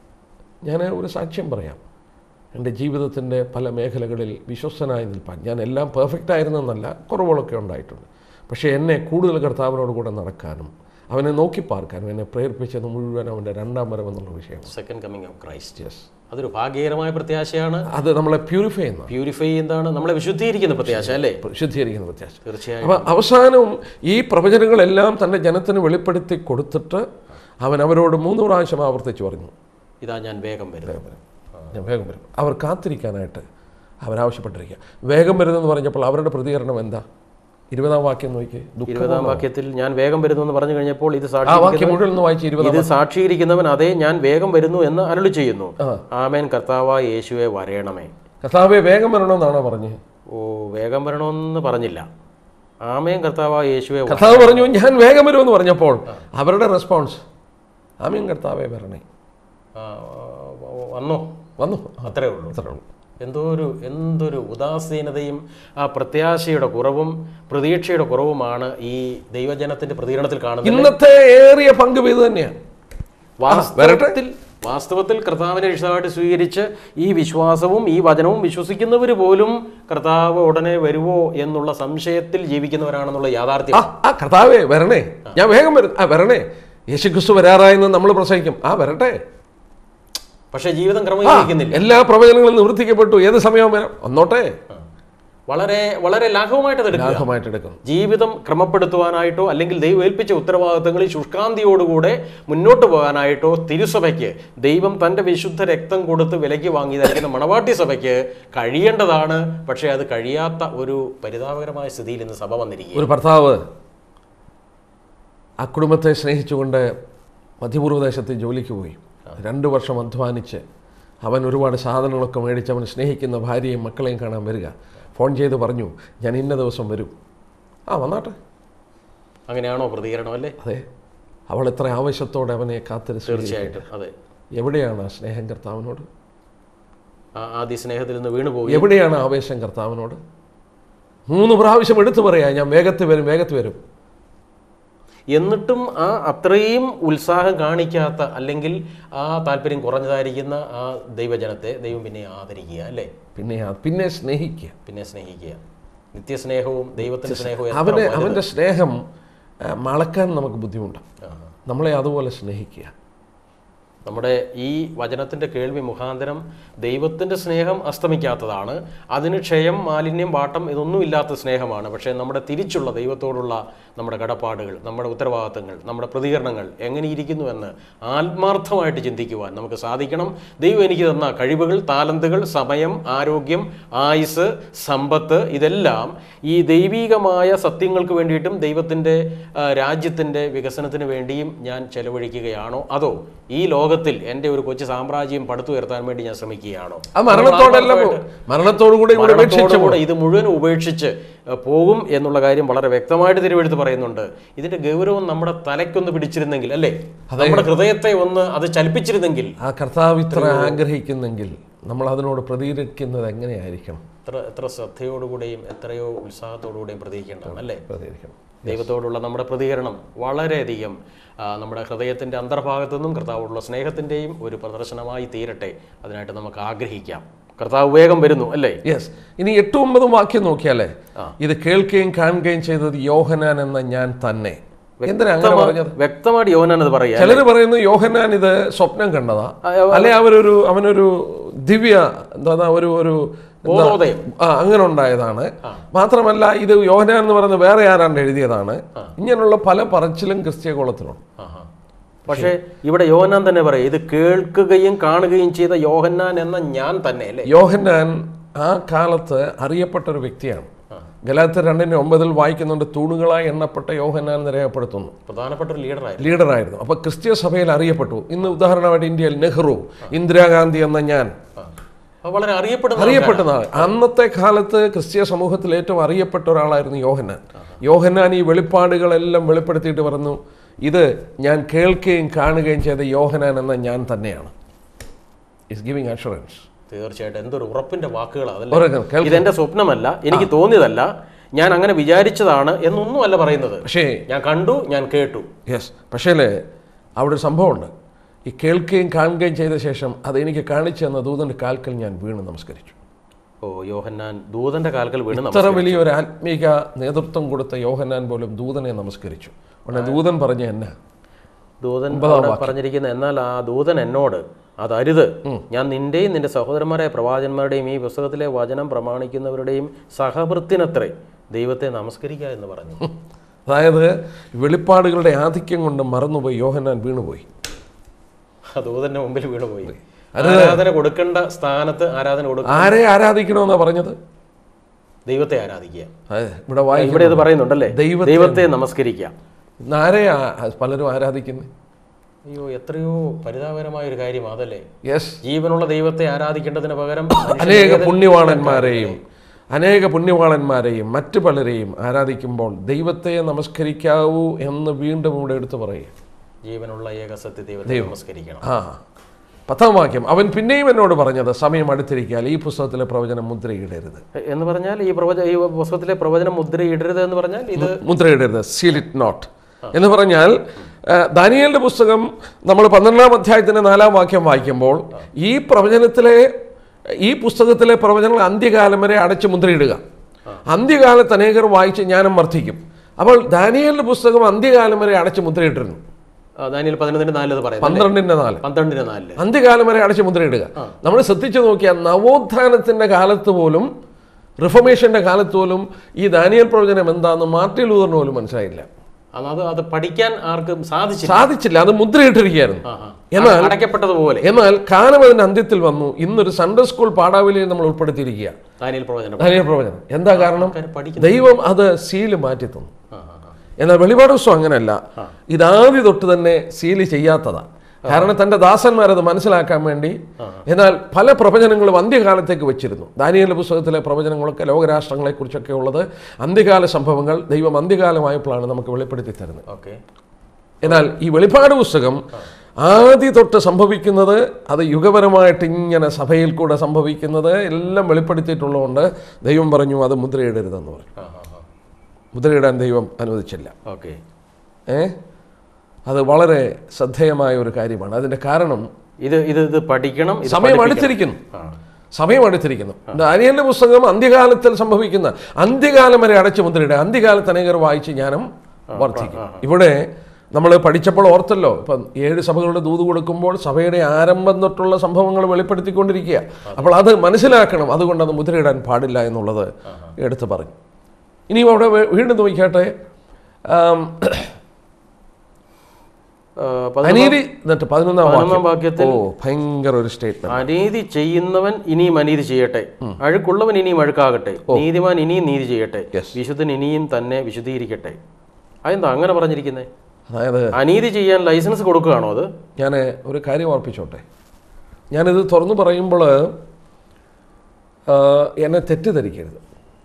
ഞാൻ ഒരു സാക്ഷ്യം പറയാം എൻ്റെ ജീവിതത്തിൻ്റെ പല മേഖലകളിൽ വിശ്വസ്തനായി നിൽപ്പാൻ ഞാൻ എല്ലാം പെർഫെക്റ്റ് ആയിരുന്നെന്നല്ല കുറവുകളൊക്കെ ഉണ്ടായിട്ടുണ്ട് പക്ഷേ എന്നെ കൂടുതൽ കർത്താവിനോട് കൂടെ നടക്കാനും അവനെ നോക്കി പാർക്കാനും എന്നെ പ്രേരിപ്പിച്ചത് മുഴുവൻ അവൻ്റെ രണ്ടാം വരവെന്നുള്ള വിഷയമാണ് second coming of Christ yes അതൊരു ഭാഗ്യകരമായ പ്രത്യാശയാണ് അത് നമ്മളെ പ്യൂരിഫൈ ചെയ്യുന്ന പ്യൂരിഫൈ ചെയ്യുന്നതാണ് നമ്മളെ വിശുദ്ധീകരിക്കുന്ന പ്രത്യാശ അല്ലേ ശുദ്ധീകരിക്കുന്ന വ്യത്യാസം തീർച്ചയായും അപ്പം അവസാനവും ഈ പ്രവചനങ്ങളെല്ലാം തൻ്റെ ജനത്തിന് വെളിപ്പെടുത്തി കൊടുത്തിട്ട് അവൻ അവരോട് മൂന്ന് പ്രാവശ്യം ആവർത്തിച്ച് പറഞ്ഞു ഇതാ ഞാൻ വേഗം വരുന്നു ഞാൻ വേഗം വരും അവർ കാത്തിരിക്കാനായിട്ട് അവരാവശ്യപ്പെട്ടിരിക്കുക വേഗം വരുന്നെന്ന് പറഞ്ഞപ്പോൾ അവരുടെ പ്രതികരണം എന്താ ഇരുപതാം വാക്യം നോക്കി ഇരുപതാം വാക്യത്തിൽ ഞാൻ വേഗം വരുന്നു എന്ന് പറഞ്ഞു കഴിഞ്ഞപ്പോൾ ഇത് ആ വാക്യം സാക്ഷീകരിക്കുന്ന മുഴുവൻ ഒന്ന് വായിച്ച് ഇരുപതാം ഇത് സാക്ഷീകരിക്കുന്നവൻ അതേ ഞാൻ വേഗം വരുന്നു എന്ന് അരുളി ചെയ്യുന്നു ആമേൻ കർത്താവ യേശുവെ വരയണമേ കർത്താവെ വേഗം വരണമെന്നാണോ പറഞ്ഞത് ഓ വേഗം വരണമെന്ന് പറഞ്ഞില്ല ആമേൻ കർത്താവ യേശുവെ വ- കർത്താവ് പറഞ്ഞു ഞാൻ വേഗം വരുമെന്ന് പറഞ്ഞപ്പോൾ അവരുടെ റെസ്പോൺസ് ആമീൻ കർത്താവെ വരണേ ആ, വന്നോ വന്നു അത്രേ ഉള്ളൂ അത്രേ ഉള്ളൂ എന്തോ ഒരു എന്തൊരു ഉദാസീനതയും ആ പ്രത്യാശയുടെ കുറവും പ്രതീക്ഷയുടെ കുറവുമാണ് ഈ ദൈവജനത്തിന്റെ പ്രതികരണത്തിൽ കാണുന്നത് ഇന്നത്തെ ഏറിയ പങ്ക് ഇത് തന്നെയാണ് വാസ്തവത്തിൽ വാസ്തവത്തിൽ കർത്താവിനെ രക്ഷിതാവായിട്ട് സ്വീകരിച്ച് ഈ വിശ്വാസവും ഈ വചനവും വിശ്വസിക്കുന്നവർ പോലും കർത്താവ് ഉടനെ വരുവോ എന്നുള്ള സംശയത്തിൽ ജീവിക്കുന്നവരാണെന്നുള്ള ആ യാഥാർത്ഥ്യം ആ കർത്താവേ വരണേ ഞാൻ വേഗം വരും ആ വരണേ യേശുക്രിസ്തു വരാറായെന്ന് നമ്മൾ പ്രസംഗിക്കും ആ വരട്ടെ പക്ഷേ ജീവിതം ആ, ക്രമീകരിക്കുന്നില്ല എല്ലാ പ്രവചനങ്ങളും നിവർത്തിക്കപ്പെട്ടു ഏത് സമയവും വരാം വന്നോട്ടെ വളരെ വളരെ ലാഘവമായിട്ട് അത് എടുക്കുക ലാഘവമായിട്ട് എടുക്കുന്നു ജീവിതം ക്രമപ്പെടുത്തുവാനായിട്ടോ അല്ലെങ്കിൽ ദൈവം ഏൽപ്പിച്ച ഉത്തരവാദിത്തങ്ങളിൽ ശുഷ്കാന്തിയോടുകൂടെ മുന്നോട്ട് പോകാനായിട്ടോ തിരുസഭയ്ക്ക് ദൈവം തൻ്റെ വിശുദ്ധ രക്തം കൊടുത്ത് വിലയ്ക്ക് വാങ്ങിയതായിരിക്കുന്ന മണവാട്ടി സഭയ്ക്ക് കഴിയേണ്ടതാണ് പക്ഷേ അത് കഴിയാത്ത ഒരു പരിതാപകരമായ സ്ഥിതിയിൽ ഇന്ന് സഭ വന്നിരിക്കുക ഒരു ഭർത്താവ് ആ കുടുംബത്തെ സ്നേഹിച്ചുകൊണ്ട് മധ്യപൂർവ്വദേശത്ത് ജോലിക്ക് പോയി രണ്ട് വർഷം അധ്വാനിച്ച് അവൻ ഒരുപാട് സാധനങ്ങളൊക്കെ മേടിച്ച് അവൻ സ്നേഹിക്കുന്ന ഭാര്യയും മക്കളെയും കാണാൻ വരിക ഫോൺ ചെയ്ത് പറഞ്ഞു ഞാൻ ഇന്ന ദിവസം വരും ആ വന്നാട്ടെ അങ്ങനെയാണോ പ്രതികരണം അല്ലേ അതെ അവൾ എത്ര ആവശ്യത്തോടെ അവനെ കാത്തിരിച്ചു തീർച്ചയായിട്ടും അതെ എവിടെയാണ് ആ സ്നേഹം കർത്താവിനോട് ആ ആദ്യ സ്നേഹത്തിൽ നിന്ന് വീണുപോയി എവിടെയാണ് ആവേശം കർത്താവിനോട് മൂന്ന് പ്രാവശ്യം എടുത്തു പറയാ ഞാൻ വേഗത്തിൽ വരും വേഗത്തിൽ വരും എന്നിട്ടും ആ അത്രയും ഉത്സാഹം കാണിക്കാത്ത അല്ലെങ്കിൽ ആ താല്പര്യം കുറഞ്ഞതായിരിക്കുന്ന ആ ദൈവജനത്തെ ദൈവം പിന്നെ ആദരിക്കുക അല്ലേ പിന്നെ ആ- പിന്നെ സ്നേഹിക്കുക പിന്നെ സ്നേഹിക്കുക നിത്യസ്നേഹവും ദൈവത്തിന്റെ സ്നേഹവും എത്ര അവന് വലുത്. അവൻ്റെ സ്നേഹം ആ, മളക്കാൻ നമുക്ക് ബുദ്ധിമുട്ടാണ് ആ. നമ്മളെ അതുപോലെ സ്നേഹിക്കുക നമ്മുടെ ഈ വചനത്തിന്റെ കേൾവി മുഖാന്തരം ദൈവത്തിന്റെ സ്നേഹം അസ്തമിക്കാത്തതാണ് അതിന് ക്ഷയം മാലിന്യം വാട്ടം ഇതൊന്നും ഇല്ലാത്ത സ്നേഹമാണ് പക്ഷേ നമ്മുടെ തിരിച്ചുള്ള ദൈവത്തോടുള്ള നമ്മുടെ കടപ്പാടുകൾ നമ്മുടെ ഉത്തരവാദിത്തങ്ങൾ നമ്മുടെ പ്രതികരണങ്ങൾ എങ്ങനെ ഇരിക്കുന്നു എന്ന് ആത്മാർത്ഥമായിട്ട് ചിന്തിക്കുവാൻ നമുക്ക് സാധിക്കണം ദൈവം എനിക്ക് തന്ന കഴിവുകൾ താലന്തുകൾ സമയം ആരോഗ്യം ആയുസ് സമ്പത്ത് ഇതെല്ലാം ഈ ദൈവീകമായ സത്യങ്ങൾക്ക് വേണ്ടിയിട്ടും ദൈവത്തിൻ്റെ രാജ്യത്തിൻ്റെ വികസനത്തിന് വേണ്ടിയും ഞാൻ ചെലവഴിക്കുകയാണോ അതോ ഈ ലോക ലോകത്തിൽ എൻ്റെ ഒരു കൊച്ചു സാമ്രാജ്യം പടുത്തുയർത്താൻ വേണ്ടി ഞാൻ ശ്രമിക്കുകയാണോ ആ മരണത്തോടല്ല പോ- മരണത്തോടുകൂടി ഇവിടെ ഉപേക്ഷിച്ചു മരണത്തോടുകൂടെ ഇത് മുഴുവൻ ഉപേക്ഷിച്ച് ഏഹ്, പോകും എന്നുള്ള കാര്യം വളരെ വ്യക്തമായിട്ട് തിരുവെടുത്ത് പറയുന്നുണ്ട് ഇതിന്റെ ഗൗരവം നമ്മുടെ തലയ്ക്കൊന്ന് പിടിച്ചിരുന്നെങ്കിൽ അല്ലേ നമ്മുടെ ഹൃദയത്തെ ഒന്ന് അത് ചലിപ്പിച്ചിരുന്നെങ്കിൽ ആ കർത്താവ് ഇത്ര ആഗ്രഹിക്കുന്നെങ്കിൽ നമ്മൾ അതിനോട് പ്രതികരിക്കുന്നത് എങ്ങനെയായിരിക്കണം എത്ര എത്ര ശ്രദ്ധയോടുകൂടെയും എത്രയോ ഉത്സാഹത്തോടുകൂടെയും പ്രതികരിക്കേണ്ടതാണ് അല്ലേ പ്രതികരിക്കണം ദൈവത്തോടുള്ള നമ്മുടെ പ്രതികരണം വളരെയധികം ആ, നമ്മുടെ ഹൃദയത്തിൻ്റെ അന്തർഭാഗത്തു നിന്നും കർത്താവോടുള്ള സ്നേഹത്തിൻ്റെയും ഒരു പ്രദർശനമായി തീരട്ടെ അതിനായിട്ട് നമുക്ക് ആഗ്രഹിക്കാം കർത്താവ് വേഗം വരുന്നു അല്ലേ യെസ് ഇനി എട്ടും ഒമ്പതും വാക്യം നോക്കിയാലേ ഇത് കേൾക്കുകയും കാണുകയും ചെയ്തത് യോഹനാൻ എന്ന ഞാൻ തന്നെ എന്തിനാ അങ്ങനെ പറഞ്ഞത് വ്യക്തമായിട്ട് യോനാൻ അത് പറയാ ചിലര് പറയുന്നു യോഹന്നാൻ ഇത് സ്വപ്നം കണ്ടതാ അല്ലെ അവരൊരു അവനൊരു ദിവ്യ എന്താ ഒരു ഒരു എന്താ- ബോധോദയം. ആ അങ്ങനെ ഉണ്ടായതാണ് മാത്രമല്ല ഇത് യോഹനാൻ എന്ന് പറയുന്നത് വേറെ ആരാണ്ട് എഴുതിയതാണ് ഇങ്ങനെയുള്ള പല പറച്ചിലും ക്രിസ്തീയ കോളത്തിലുണ്ട് ആഹാ. പക്ഷേ ഇവിടെ യോഹന്നാൻ തന്നെ പറയും ഇത് കേൾക്കുകയും കാണുകയും ചെയ്ത യോഹന്നാൻ എന്ന ഞാൻ തന്നെ അല്ലേ യോഹന്നാൻ ആ കാലത്ത് അറിയപ്പെട്ട ഒരു വ്യക്തിയാണ് ഗലാത്ത രണ്ടിന്റെ ഒമ്പതിൽ വായിക്കുന്നുണ്ട് തൂണുകളായി എണ്ണപ്പെട്ട യോഹന്നാൻ എന്ന് രേഖപ്പെടുത്തുന്നു പ്രധാനപ്പെട്ട ഒരു ലീഡറായിരുന്നു ലീഡറായിരുന്നു അപ്പൊ ക്രിസ്തീയ സഭയിൽ അറിയപ്പെട്ടു ഇന്ന് ഉദാഹരണമായിട്ട് ഇന്ത്യയിൽ നെഹ്റു ഇന്ദിരാഗാന്ധി എന്ന ഞാൻ അത് വളരെ അറിയപ്പെടുന്ന അറിയപ്പെട്ടതാണ് അന്നത്തെ കാലത്ത് ക്രിസ്തീയ സമൂഹത്തിൽ ഏറ്റവും അറിയപ്പെട്ട ഒരാളായിരുന്നു യോഹന്നാൻ യോഹന്നാൻ ഈ വെളിപ്പാടുകളെല്ലാം വെളിപ്പെടുത്തിയിട്ട് പറഞ്ഞു ഇത് ഞാൻ കേൾക്കുകയും കാണുകയും ചെയ്ത യോഹനാൻ എന്ന ഞാൻ തന്നെയാണ് ഇസ് ഗിവിംഗ് അഷുറൻസ് തീർച്ചയായിട്ടും എന്തൊരു ഉറപ്പിന്റെ വാക്കുകളാണ് ഉറക്കം, അതല്ലേ കേൾക്കാം. ഇതെന്റെ സ്വപ്നമല്ല എനിക്ക് തോന്നിയതല്ല ഞാൻ അങ്ങനെ വിചാരിച്ചതാണ് എന്നൊന്നും അല്ല പറയുന്നത് പക്ഷേ ഞാൻ കണ്ടു ഞാൻ കേട്ടു യെസ് പക്ഷേ അവിടെ ഒരു സംഭവമുണ്ട് ഈ കേൾക്കുകയും കാണുകയും ചെയ്ത ശേഷം അത് എനിക്ക് കാണിച്ചു തന്ന ദൂതന്റെ കാൽക്കൽ ഞാൻ വീണ് നമസ്കരിച്ചു ഓ യോഹന്നാൻ ദൂതന്റെ കാൽക്കൽ വീണ് ഇത്ര നമസ്കരിച്ചു. വലിയ ഒരു ആത്മീക നേതൃത്വം കൊടുത്ത യോഹന്നാൻ പോലും ദൂതനെ നമസ്കരിച്ചു ഉടനെ ദൂതൻ പറഞ്ഞ എന്നാ ദൂതൻ അവിടെ പറഞ്ഞിരിക്കുന്ന എന്നാൽ ആ ദൂതൻ എന്നോട് അതരുത് ഞാൻ നിന്റെയും നിന്റെ സഹോദരന്മാരായ പ്രവാചന്മാരുടെയും ഈ പുസ്തകത്തിലെ വചനം പ്രമാണിക്കുന്നവരുടെയും സഹവൃത്തിനത്രേ ദൈവത്തെ നമസ്കരിക്കുക എന്ന് പറഞ്ഞു അതായത് വെളിപ്പാടുകളുടെ ആധിക്യം കൊണ്ട് മറന്നുപോയി യോഹന്നാൻ വീണുപോയി ആ ദൂതന്റെ മുമ്പിൽ വീണുപോയി ആരാധന കൊടുക്കേണ്ട സ്ഥാനത്ത് ആരാധന കൊടുക്കുക ആരെ ആരാധിക്കണമെന്നാ പറഞ്ഞത് ദൈവത്തെ ആരാധിക്കുക അതെ, ഇവിടെ വായിക്കും ഇവിടെ ഇത് പറയുന്നുണ്ടല്ലേ ദൈവത്തെ- ദൈവത്തെ നമസ്കരിക്കുക ഇന്ന് ആരെയാ പലരും ആരാധിക്കുന്നത് അയ്യോ എത്രയോ പരിതാപകരമായ ഒരു കാര്യം അതല്ലേ യെസ് ജീവനുള്ള ദൈവത്തെ ആരാധിക്കേണ്ടതിന് പകരം അനേക പുണ്യവാളന്മാരെയും അനേക പുണ്യവാളന്മാരെയും മറ്റു പലരെയും ആരാധിക്കുമ്പോൾ ദൈവത്തെ നമസ്കരിക്കാവൂ എന്ന് വീണ്ടും ഇവിടെ എടുത്തു പറയുക ജീവനുള്ള ഏക സത്യ ദൈവത്തെ നമസ്കരിക്കണം ആ പത്താം വാക്യം അവൻ പിന്നെയും എന്നോട് പറഞ്ഞത് സമയം അടുത്തിരിക്കാൽ ഈ പുസ്തകത്തിലെ പ്രവചനം മുദ്രയിടരുത് എ- എന്ന് പറഞ്ഞാൽ ഈ പ്രവച ഈ പുസ്തകത്തിലെ പ്രവചനം മുദ്രയിടരുത് എന്ന് പറഞ്ഞാൽ ഇത് മുദ്രയിടരുത് സീൽ ഇറ്റ് നോട്ട് എന്ന് പറഞ്ഞാൽ ആ, ദാനിയേലിന്റെ പുസ്തകം നമ്മൾ പന്ത്രണ്ടാം അധ്യായത്തിന്റെ നാലാം വാക്യം വായിക്കുമ്പോൾ ഈ പ്രവചനത്തിലെ ഈ പുസ്തകത്തിലെ പ്രവചനങ്ങൾ അന്ത്യകാലം വരെ അടച്ചു മുദ്രയിടുക അന്ത്യകാലത്ത് അനേകർ വായിച്ച് ജ്ഞാനം വർദ്ധിക്കും അപ്പോൾ ദാനിയേലിന്റെ പുസ്തകം അന്ത്യകാലം വരെ അടച്ചു മുദ്രയിട്ടിരുന്നു ആ, ദാനിയേൽ പതിനൊന്നിന് നാലിൽ പറയുന്നത് അല്ലേ? പന്ത്രണ്ടിന്റെ നാല് പന്ത്രണ്ടിന് നാലില് അന്ത്യകാലം വരെ അടച്ചു മുദ്രയിടുക നമ്മൾ ശ്രദ്ധിച്ചു നോക്കിയാൽ നവോത്ഥാനത്തിന്റെ കാലത്ത് പോലും റിഫർമേഷന്റെ കാലത്ത് പോലും ഈ ദാനിയൽ പ്രവചനം എന്താണെന്ന് മാർട്ടിൻ ലൂതറിന് പോലും മനസ്സിലായില്ല അന്ന് അത് അത് പഠിക്കാൻ ആർക്കും സാധിച്ചില്ല സാധിച്ചില്ല അത് മുദ്രയിട്ടിരിക്കുകയായിരുന്നു ആ, ആ. എന്നാൽ അടയ്ക്കപ്പെട്ടതുപോലെ എന്നാൽ കാലം അതിന്റെ അന്ത്യത്തിൽ വന്നു ഇന്നൊരു സൺഡേ സ്കൂൾ പാഠാവലിയിൽ നമ്മൾ ഉൾപ്പെടുത്തിയിരിക്കുക ദാനിയേൽ പ്രവചനം ദാനിയൽ പ്രവചനം എന്താ കാരണം ആൾക്കാര് പഠിക്കുന്നു. ദൈവം അത് സീല് മാറ്റി തന്നു ആ, ആ, ആ. എന്നാൽ വെളിപാട് പുസ്തകം അങ്ങനെയല്ല ഇതാദ്യ തൊട്ട് തന്നെ സീല് ചെയ്യാത്തതാ കാരണം തന്റെ ദാസന്മാരത് മനസ്സിലാക്കാൻ വേണ്ടി എന്നാൽ പല പ്രവചനങ്ങളും അന്ത്യകാലത്തേക്ക് വെച്ചിരുന്നു ദാനിയലിന്റെ പുസ്തകത്തിലെ പ്രവചനങ്ങളൊക്കെ ലോകരാഷ്ട്രങ്ങളെ കുറിച്ചൊക്കെ ഉള്ളത് അന്ത്യകാല സംഭവങ്ങൾ ദൈവം അന്ത്യകാലമായപ്പോഴാണ് നമുക്ക് വെളിപ്പെടുത്തി തരുന്നത് ഓക്കെ എന്നാൽ ഈ വെളിപ്പാട് പുസ്തകം ആദ്യ തൊട്ട് സംഭവിക്കുന്നത് അത് യുഗപരമായിട്ട് ഇങ്ങനെ സഭയിൽ കൂടെ സംഭവിക്കുന്നത് എല്ലാം വെളിപ്പെടുത്തിയിട്ടുള്ളതുകൊണ്ട് ദൈവം പറഞ്ഞു അത് മുദ്രയിടരുതെന്ന് പറഞ്ഞു ആ, ആ, ആ. മുദ്രയിടാൻ ദൈവം അനുവദിച്ചില്ല ഓക്കെ ഏ അത് വളരെ ശ്രദ്ധേയമായ ഒരു കാര്യമാണ് അതിന്റെ കാരണം ഇത് ഇത് ഇത് പഠിക്കണം ഇത് സമയം പഠിപ്പിക്കണം. അടുത്തിരിക്കുന്നു ആ. സമയം അടുത്തിരിക്കുന്നു ദാനിയലിന്റെ പുസ്തകം അന്ത്യകാലത്തിൽ സംഭവിക്കുന്ന അന്ത്യകാലം വരെ അടച്ചു മുദ്രയിടുക അന്ത്യകാലത്ത് അനേകർ വായിച്ച് ജ്ഞാനം വർദ്ധിക്കും ഇവിടെ നമ്മൾ പഠിച്ചപ്പോൾ ഓർത്തല്ലോ ഇപ്പം ഏഴ് സഭകളുടെ ദൂത് കൊടുക്കുമ്പോൾ സഭയുടെ ആരംഭം തൊട്ടുള്ള സംഭവങ്ങൾ വെളിപ്പെടുത്തിക്കൊണ്ടിരിക്കുക അപ്പോൾ അത് മനസ്സിലാക്കണം അതുകൊണ്ട് അത് മുദ്രയിടാൻ പാടില്ല എന്നുള്ളത് എടുത്തു പറഞ്ഞു ഇനിയും അവിടെ വേ- വീണ്ടും നോക്കിയാട്ടെ ആം, ആ, പതിനൊന്നാം- അനീതി എന്നിട്ട് പതിനൊന്നാം പതിനൊന്നാം വാക്യം വാക്യത്തിൽ ഓ ഭയങ്കര ഒരു സ്റ്റേറ്റ്മെന്റ് അനീതി ചെയ്യുന്നവൻ ഇനിയും അനീതി ചെയ്യട്ടെ അഴുക്കുള്ളവൻ ഇനിയും അഴുക്കാകട്ടെ നീതിമാൻ ഇനിയും നീതി ചെയ്യട്ടെ Yes. വിശുദ്ധൻ ഇനിയും തന്നെ വിശുദ്ധീകരിക്കട്ടെ അതെന്താ അങ്ങനെ പറഞ്ഞിരിക്കുന്നേ അതായത് അനീതി ചെയ്യാൻ ലൈസൻസ് കൊടുക്കുകയാണോ അത് ഞാൻ ഒരു കാര്യം ഓർപ്പിച്ചോട്ടെ ഞാനിത് തുറന്നു പറയുമ്പോൾ ആ, എന്നെ തെറ്റിദ്ധരിക്കരുത്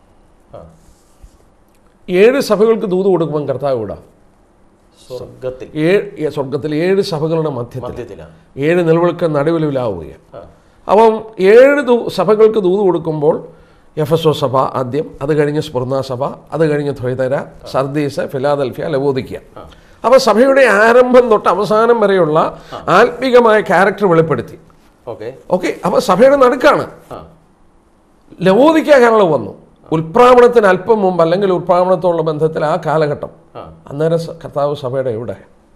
ഏഴ് സഭകൾക്ക് ദൂത് കൊടുക്കുമ്പോൾ കർത്താവ് വിടാം സ്വർഗത്തിൽ ഏഴ് സ്വർഗത്തിൽ ഏഴ് സഭകളുടെ മധ്യത്തിൽ മധ്യത്തിലാണ് ഏഴ് നിലവിൾക്ക് നടുവിലാവുകയാണ് അപ്പം ഏഴ് ദൂ സഭകൾക്ക് ദൂത് കൊടുക്കുമ്പോൾ എഫ് എസ് ഒ സഭ ആദ്യം അത് കഴിഞ്ഞ് സ്പുർണ സഭ അത് കഴിഞ്ഞ് ഥൊയ്തര സർദീസ് ഫിലാദൽഫിയ ലവോദിക്ക അപ്പോൾ സഭയുടെ ആരംഭം തൊട്ട് അവസാനം വരെയുള്ള ആത്മീകമായ ക്യാരക്ടർ വെളിപ്പെടുത്തി ഓക്കെ ഓക്കെ അപ്പോൾ സഭയുടെ നടുക്കാണ് ആ ലവോദിക്ക കേരളം വന്നു ഉൽപ്രാവണത്തിന് അല്പം മുമ്പ് അല്ലെങ്കിൽ ഉൽപ്രാവണത്തോടുള്ള ബന്ധത്തിൽ ആ കാലഘട്ടം ആ. അന്നേരം സ- കർത്താവ് സഭയുടെ എവിടെ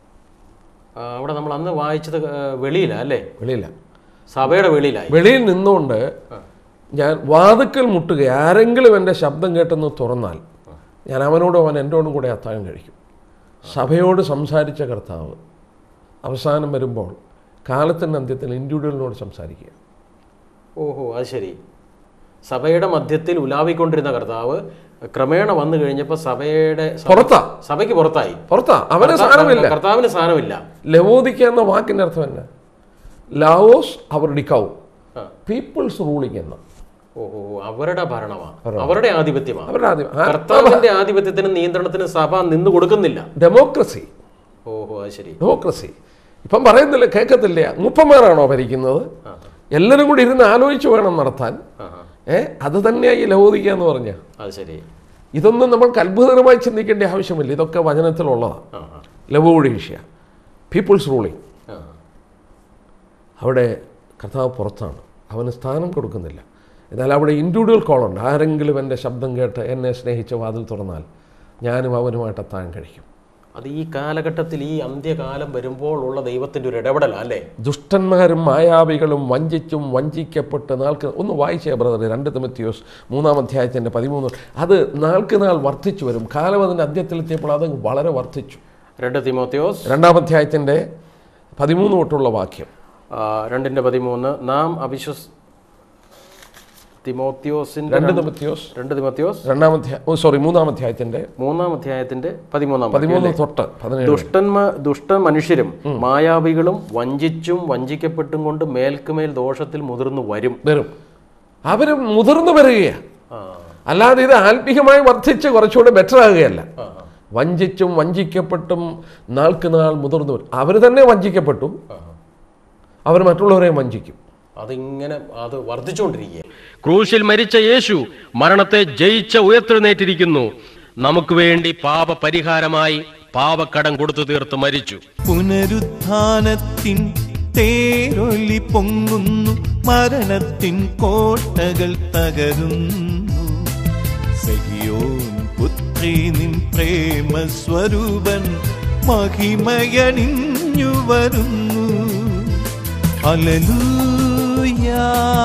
ആ, അവിടെ നമ്മൾ അന്ന് വായിച്ചത് ആ, വെളിയിലാ അല്ലേ വെളിയില്ല സഭയുടെ വെളിയിലായി വെളിയിൽ നിന്നുകൊണ്ട് ഞാൻ വാതുക്കൽ മുട്ടുക ആരെങ്കിലും എൻ്റെ ശബ്ദം കേട്ടെന്ന് തുറന്നാൽ ഞാൻ അവനോടും അവൻ എന്നോടും കൂടെ അത്താഴം കഴിക്കും സഭയോട് സംസാരിച്ച കർത്താവ് അവസാനം വരുമ്പോൾ കാലത്തിൻ്റെ അന്ത്യത്തിൽ ഇൻഡിവിജ്വലിനോട് സംസാരിക്കുക ഓഹോ അത് ശരി സഭയുടെ മധ്യത്തിൽ ഉലാവിക്കൊണ്ടിരുന്ന കർത്താവ് ക്രമേണ വന്നു കഴിഞ്ഞപ്പോൾ സഭയുടെ സഭ- പുറത്താ സഭയ്ക്ക് പുറത്തായി പുറത്താ അവന് കർത്താ- സ്ഥാനമില്ല കർത്താവിന് സ്ഥാനമില്ല ലവോദിക്ക എന്ന വാക്കിൻ്റെ അർത്ഥം എന്നാ ലാവോസ് അവർ ഡിക്കാവും ആ. പീപ്പിൾസ് റൂളിംഗ് എന്ന ഓഹോ അവരുടെ ഭരണമാണ് അവരുടെ ആധിപത്യമാണ് അവരുടെ ആദ്യം ആ- കർത്താവിന്റെ ആധിപത്യത്തിനും നിയന്ത്രണത്തിനും സഭ നിന്ന് കൊടുക്കുന്നില്ല ഡെമോക്രസി ഓഹോ അത് ശരി ഡെമോക്രസി ഇപ്പം പറയുന്നില്ല കേൾക്കത്തില്ല മുപ്പന്മാരാണോ ഭരിക്കുന്നത് എല്ലാവരും കൂടി ഇരുന്ന് ആലോചിച്ച് വേണം നടത്താൻ ആ ആ. ഏ അത് തന്നെയാ ഈ ലവോദിക്കുക എന്ന് പറഞ്ഞ അത് ശരി ഇതൊന്നും നമ്മൾക്ക് അത്ഭുതകരമായി ചിന്തിക്കേണ്ട ആവശ്യമില്ല ഇതൊക്കെ വചനത്തിലുള്ളതാണ് ആ ആ ലവോഡീഷ്യ പീപ്പിൾസ് റൂളിംഗ് ആ അവിടെ കർത്താവ് പുറത്താണ് അവന് സ്ഥാനം കൊടുക്കുന്നില്ല എന്നാൽ അവിടെ ഇൻഡിവിജ്വൽ കോളുണ്ട് ആരെങ്കിലും എൻ്റെ ശബ്ദം കേട്ട് എന്നെ സ്നേഹിച്ച വാതിൽ തുറന്നാൽ ഞാനും അവനുമായിട്ട് എത്താൻ കഴിക്കും അത് ഈ കാലഘട്ടത്തിൽ ഈ അന്ത്യകാലം വരുമ്പോൾ ഉള്ള ദൈവത്തിന്റെ ഒരു ഇടപെടലാണ് അല്ലേ ദുഷ്ടന്മാരും മായാവികളും വഞ്ചിച്ചും വഞ്ചിക്കപ്പെട്ട് നാൾക്ക് ഒന്ന് വായിച്ചേ ബ്രദർ രണ്ട് തിമത്തിയോസ് മൂന്നാം അധ്യായത്തിൻ്റെ പതിമൂന്ന് അത് നാൾക്ക് നാൾ വർദ്ധിച്ചു വരും കാലം അതിൻ്റെ അന്ത്യത്തിലെത്തിയപ്പോൾ അത് വളരെ വർദ്ധിച്ചു രണ്ട് തിമോത്തിയോസ് രണ്ടാം അധ്യായത്തിൻ്റെ പതിമൂന്ന് തൊട്ടുള്ള വാക്യം ആ, രണ്ടിന്റെ പതിമൂന്ന് നാം അവിശ്വസ് തിമോത്തിയോസിന്റെ രണ്ട് രണ്ട് തിമത്തിയോസ് രണ്ട് തിമോത്തിയോസ് രണ്ടാം അധ്യായം ഓ സോറി മൂന്നാം അധ്യായത്തിൻ്റെ മൂന്നാം അധ്യായത്തിന്റെ പതിമൂന്നാം വാക്യം പതിമൂന്ന് അല്ലേ? തൊട്ട് പതിനേഴ് ദുഷ്ടന്മ ദുഷ്ട മനുഷ്യരും മായാവികളും വഞ്ചിച്ചും വഞ്ചിക്കപ്പെട്ടും കൊണ്ട് മേൽക്കുമേൽ ദോഷത്തിൽ മുതിർന്നു വരും വരും അവർ മുതിർന്നു വരികയാണ് ആ, അല്ലാതെ ഇത് ആത്മീകമായി വർദ്ധിച്ച് കുറച്ചുകൂടെ ബെറ്റർ ആകുകയല്ല ആ, ആ, വഞ്ചിച്ചും വഞ്ചിക്കപ്പെട്ടും നാൾക്ക് നാൾ മുതിർന്നു വരും അവർ തന്നെ വഞ്ചിക്കപ്പെട്ടു അവർ മറ്റുള്ളവരെയും വഞ്ചിക്കും അതിങ്ങനെ അത് വർദ്ധിച്ചുകൊണ്ടിരിക്കുക ക്രൂശിൽ മരിച്ച യേശു മരണത്തെ ജയിച്ച ഉയർത്തെഴുന്നേറ്റിരിക്കുന്നു നമുക്ക് വേണ്ടി പാപ പരിഹാരമായി പാപക്കടം കൊടുത്തു തീർത്ത് മരിച്ചു പുനരുത്ഥാനത്തിൻ തേരൊലി പൊങ്ങുന്നു മരണത്തിൻ കോട്ടകൾ തകരുന്നു സഹിയോൻ പുത്രി നിൻ പ്രേമ സ്വരൂപൻ മഹിമയണിഞ്ഞു വരുന്നു അലലൂയാ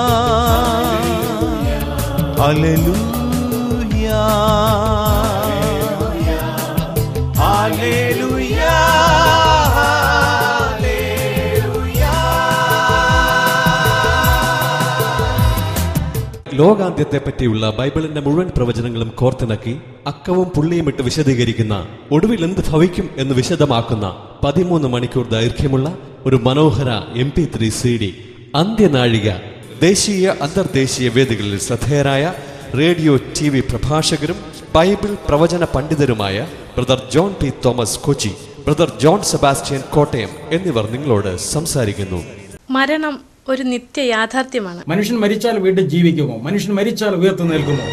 അലലൂയാ ലോകാന്ത്യത്തെ പറ്റിയുള്ള ബൈബിളിന്റെ മുഴുവൻ പ്രവചനങ്ങളും കോർത്തിണക്കി അക്കവും പുള്ളിയും ഇട്ട് വിശദീകരിക്കുന്ന ഒടുവിൽ എന്ത് ഭവിക്കും എന്ന് വിശദമാക്കുന്ന പതിമൂന്ന് മണിക്കൂർ ദൈർഘ്യമുള്ള ഒരു മനോഹര M P three C D അന്ത്യനാഴിക ദേശീയ അന്തർദേശീയ വേദികളിൽ ശ്രദ്ധേയരായ റേഡിയോ ടി വി പ്രഭാഷകരും ബൈബിൾ പ്രവചന പണ്ഡിതരുമായ brother John P Thomas Kochi brother John Sebastian Kottayam എന്നിവർ നിങ്ങളോട് സംസാരിക്കുന്നു മരണം ഒരു നിത്യ യാഥാർത്ഥ്യമാണ് മനുഷ്യൻ മരിച്ചാൽ വീണ്ടും ജീവിക്കുമോ മനുഷ്യൻ മരിച്ചാൽ ഉയർത്തു നിൽക്കുമോ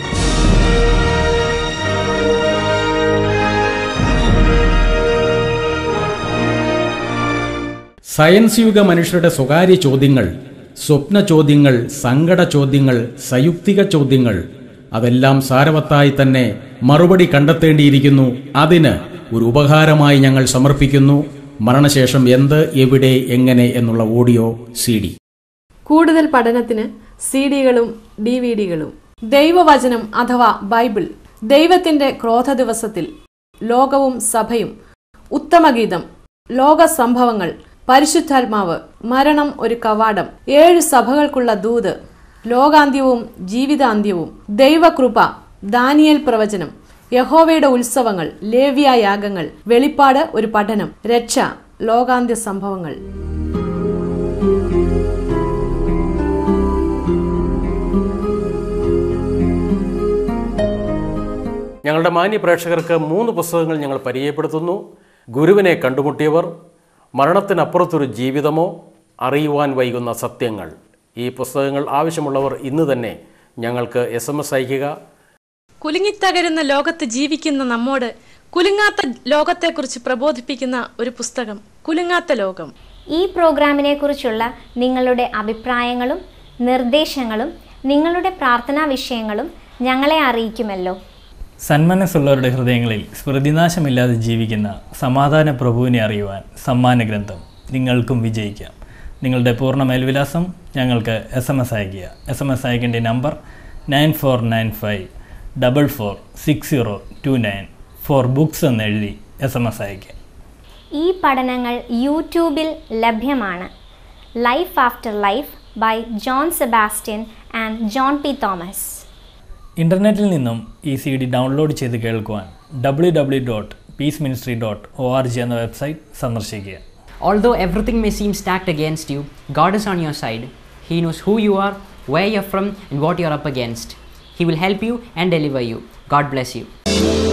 സയൻസ് യുഗ മനുഷ്യരുടെ സ്വകാര്യ ചോദ്യങ്ങൾ സ്വപ്ന ചോദ്യങ്ങൾ സങ്കട ചോദ്യങ്ങൾ സയുക്തിക ചോദ്യങ്ങൾ അതെല്ലാം സാരവത്തായി തന്നെ മറുപടി കണ്ടെത്തേണ്ടിയിരിക്കുന്നു അതിന് ഒരു ഉപകാരമായി ഞങ്ങൾ സമർപ്പിക്കുന്നു മരണശേഷം എന്ത് എവിടെ എങ്ങനെ എന്നുള്ള ഓഡിയോ സി ഡി കൂടുതൽ പഠനത്തിന് സി ഡികളും ഡി വി ഡികളും ദൈവവചനം അഥവാ ബൈബിൾ ദൈവത്തിന്റെ ക്രോധ ദിവസത്തിൽ ലോകവും സഭയും ഉത്തമഗീതം ലോക സംഭവങ്ങൾ പരിശുദ്ധാത്മാവ് മരണം ഒരു കവാടം ഏഴ് സഭകൾക്കുള്ള ദൂത് ലോകാന്ത്യവും ജീവിതാന്ത്യവും ദൈവകൃപ ദാനിയൽ പ്രവചനം യഹോവയുടെ ഉത്സവങ്ങൾ ലേവ്യ യാഗങ്ങൾ വെളിപ്പാട് ഒരു പഠനം രക്ഷ ലോകാന്ത്യ സംഭവങ്ങൾ ഞങ്ങളുടെ മാന്യ പ്രേക്ഷകർക്ക് മൂന്ന് പുസ്തകങ്ങൾ ഞങ്ങൾ പരിചയപ്പെടുത്തുന്നു ഗുരുവിനെ കണ്ടുമുട്ടിയവർ മരണത്തിനപ്പുറത്തൊരു ജീവിതമോ അറിയുവാൻ വൈകുന്ന സത്യങ്ങൾ ഈ പുസ്തകങ്ങൾ ആവശ്യമുള്ളവർ ഇന്ന് തന്നെ ഞങ്ങൾക്ക് എസ് എം എസ് അയയ്ക്കുക കുലുങ്ങിത്തകരുന്ന ലോകത്ത് ജീവിക്കുന്ന നമ്മോട് കുലുങ്ങാത്ത ലോകത്തെക്കുറിച്ച് പ്രബോധിപ്പിക്കുന്ന ഒരു പുസ്തകം കുലുങ്ങാത്ത ലോകം ഈ പ്രോഗ്രാമിനെ കുറിച്ചുള്ള നിങ്ങളുടെ അഭിപ്രായങ്ങളും നിർദ്ദേശങ്ങളും നിങ്ങളുടെ പ്രാർത്ഥനാ വിഷയങ്ങളും ഞങ്ങളെ അറിയിക്കുമല്ലോ സന്മനസ്സുള്ളവരുടെ ഹൃദയങ്ങളിൽ സ്മൃതിനാശമില്ലാതെ ജീവിക്കുന്ന സമാധാന പ്രഭുവിനെ അറിയുവാൻ സമ്മാന ഗ്രന്ഥം നിങ്ങൾക്കും വിജയിക്കാം നിങ്ങളുടെ പൂർണ്ണ മേൽവിലാസം ഞങ്ങൾക്ക് എസ് എം എസ് അയയ്ക്കുക എസ് എം എസ് അയക്കേണ്ട number nine four nine five double four six zero two nine four books എന്ന് എഴുതി എസ് എം എസ് അയയ്ക്കുക ഈ പഠനങ്ങൾ യൂട്യൂബിൽ ലഭ്യമാണ് life after life by John Sebastian and John P Thomas ഇൻ്റർനെറ്റിൽ നിന്നും ഈ സി ഡി ഡൗൺലോഡ് ചെയ്ത് കേൾക്കുവാൻ W W dot peace ministry dot O R G എന്ന വെബ്സൈറ്റ് സന്ദർശിക്കുക Although everything may seem stacked against you, God is on your side. He knows who you are, where you're from, and what you're up against. He will help you and deliver you. God bless you.